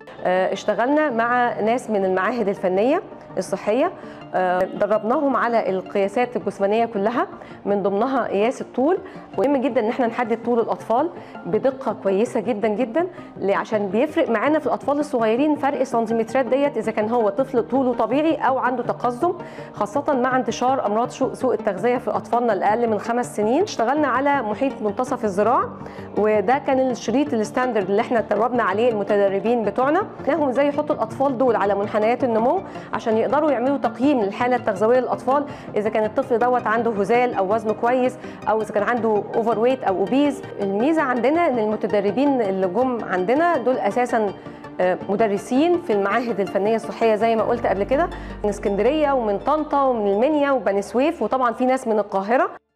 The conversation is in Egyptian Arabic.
آه، اشتغلنا مع ناس من المعاهد الفنيه الصحيه آه، دربناهم على القياسات الجسمانيه كلها من ضمنها قياس الطول مهم جدا ان احنا نحدد طول الاطفال بدقه كويسه جدا جدا ل- عشان بيفرق معانا في الاطفال الصغيرين فرق السنتيمترات ديت اذا كان هو طفل طوله طبيعي او عنده تقزم خاصه مع انتشار امراض شو- سوء التغذيه في اطفالنا الاقل من خمس سنين اشتغلنا على محيط منتصف الذراع وده كان الشريط الستاندرد اللي احنا دربنا عليه المتدربين بتوعنا قلناهم ازاي يحطوا الاطفال دول على منحنيات النمو عشان يقدروا يعملوا تقييم للحاله التغذويه للاطفال اذا كان الطفل دوت عنده هزال او وزنه كويس او اذا كان عنده اوفر ويت او اوبيز الميزه عندنا ان المتدربين اللي جم عندنا دول اساسا آه، مدرسين في المعاهد الفنيه الصحيه زي ما قلت قبل كده من اسكندريه ومن طنطا ومن المنيا وبني سويف وطبعا في ناس من القاهره